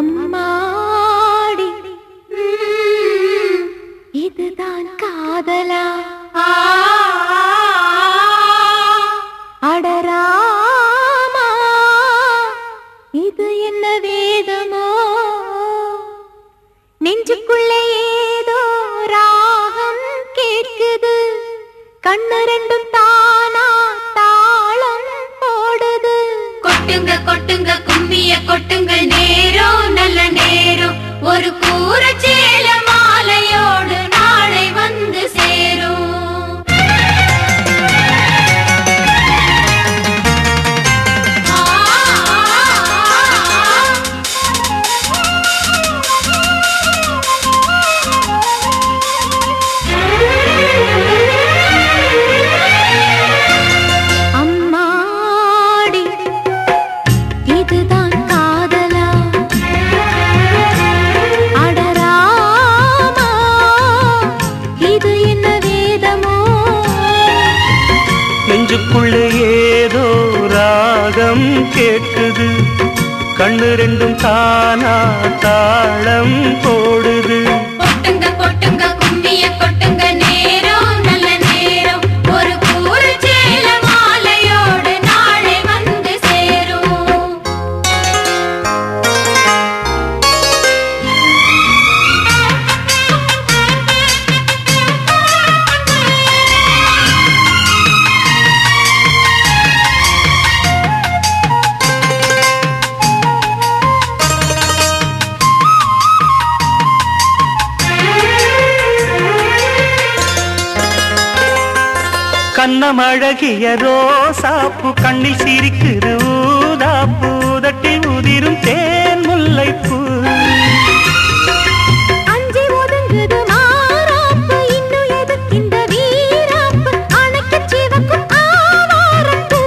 அம்மாடி ம், இதுதான் காதலா அடராமா இது என்ன வேதமோ நெஞ்சுக்குள்ளே ஏதோ ராகம் கேட்குது கண்ணு ரெண்டும் தானா தாளம் போடுது கொட்டுங்க கொட்டுங்க கும்மிய கொட்டுங்க நேரம் நல்ல நேரம் ஒரு கூற சேல மாலையோடு நாளை வந்து சேரும் ஆ, அம்மாடி இதுதான் காதலா அடராமா இது என்ன வேதமோ நெஞ்சுக்குள்ளே ஏதோ ராகம் கேட்குது கண்ணு ரெண்டும் தானா தாளம் போடுது கொட்டுங்க கொட்டுங்க கும்மிய கொட்டுங்க நேரம் நல்ல நேரம் ஒரு கூற சேல மாலையோடு நாளை வந்து சேரும் கண்ணமழகிய ரோசாப்பு கண்ணில் சிரிக்குது ஊதாப்பு உதட்டில் உதிரும் தேன் முல்லைப்பூ அஞ்சி ஒதுங்குது மாறாப்பு இன்னும் எதுக்கு இந்த வீராப்பு அணைக்கு சிவக்கும் ஆவாரப்பூ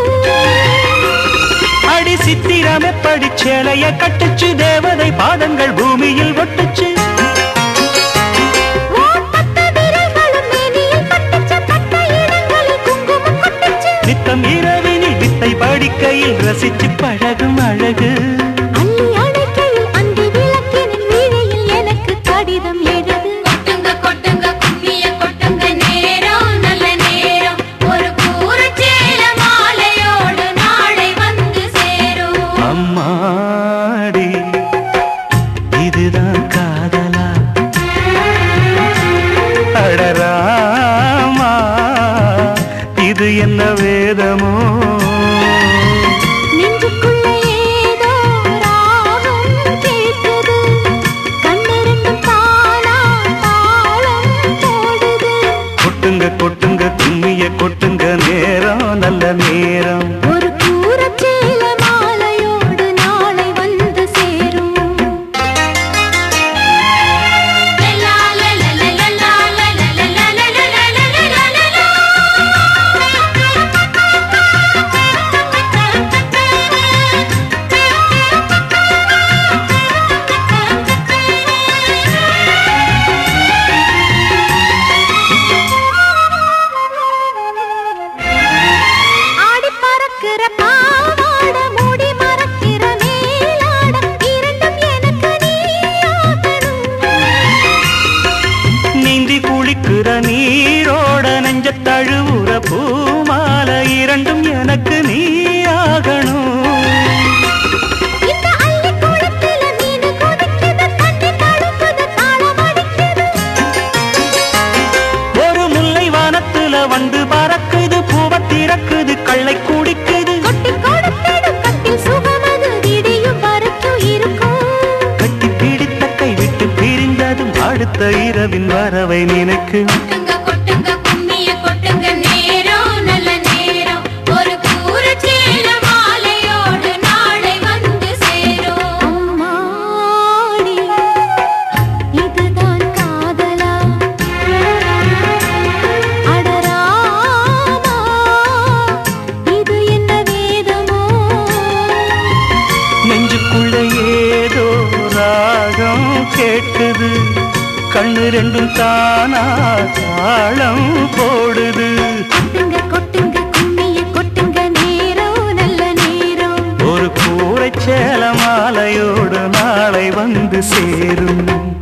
அடி சித்திரம் எப்படி சேலைய கட்டுச்சு தேவதை பாதங்கள் பூமியில் ஒட்டுச்சு ஓட்டத்த விரல்களும் மேனியில் பட்டுச்சு பட்ட இடங்களில் குங்குமம் கொட்டுச்சு நித்தம் இரவினில் வித்தை படிக்கையில் ரசிச்சு பழகும் அழகு அள்ளி அணைக்கையில் அந்தி விளக்கினின் வீழையில் எனக்கு கடிதம் எழுது கொட்டுங்க கொட்டுங்க கும்மிய கொட்டுங்க நேரம் நல்ல நேரம் ஒரு கூற சேல மாலையோடு நாளை வந்து சேரும் அம்மாடி இதுதான் காதலா அடராமா இது என்ன வேதமோ நெஞ்சுக்குள்ள ஏதோ ராகம் கேட்குது கண்ணு ரெண்டும் தானா தாளம் போடுது கொட்டுங்க கொட்டுங்க கும்மிய கொட்டுங்க நேரம் நல்ல நேரம் ஒரு கூரச்சேல மாலையோடு நாளை வந்து சேரும் லலா லலா லலா லலா லலா லலா லலா ஆடி பறக்கிற பாவாட மூடி மறக்கிற மேலாட இரண்டும் எனக்கு நீயாகணும் நீந்தி குளிக்கிற நீரோட நெஞ்ச தழுவுற பூமாலை இரண்டும் எனக்கு நீ ஆகணும் இந்த அள்ளி குளத்தில மீனு கொதிக்குது தண்ணி தழுக்குது தாளம் அடிக்குது ஒரு முல்லை வானத்துல வந்து பறக்குது பூவ திறக்குது கள்ளை குடிக்குது கொட்டி கொடுத்திடு கட்டில் சுகமது விடியும் வரைக்கும் இருக்கும் கட்டி பிடித்த கை விட்டு பிரிந்ததும் அடுத்த இரவின் வரவை நினைக்கு கொட்டுங்க கொட்டுங்க கும்மிய கொட்டுங்க நேரம் நல்ல நேரம் ஒரு கூற சேல மாலையோடு நாளை வந்து சேரும் அம்மாடி இதுதான் காதலா அடராமா இது என்ன வேதமோ நெஞ்சுக்குள்ள ஏதோ ராகம் கேட்குது கண்ணு ரெண்டும் தானா தாளம் போடுது கொட்டுங்க கொட்டுங்க கும்மிய கொட்டுங்க நேரம் நல்ல நேரம் ஒரு கூரை சேல மாலையோடு நாளை வந்து வந்து சேரும்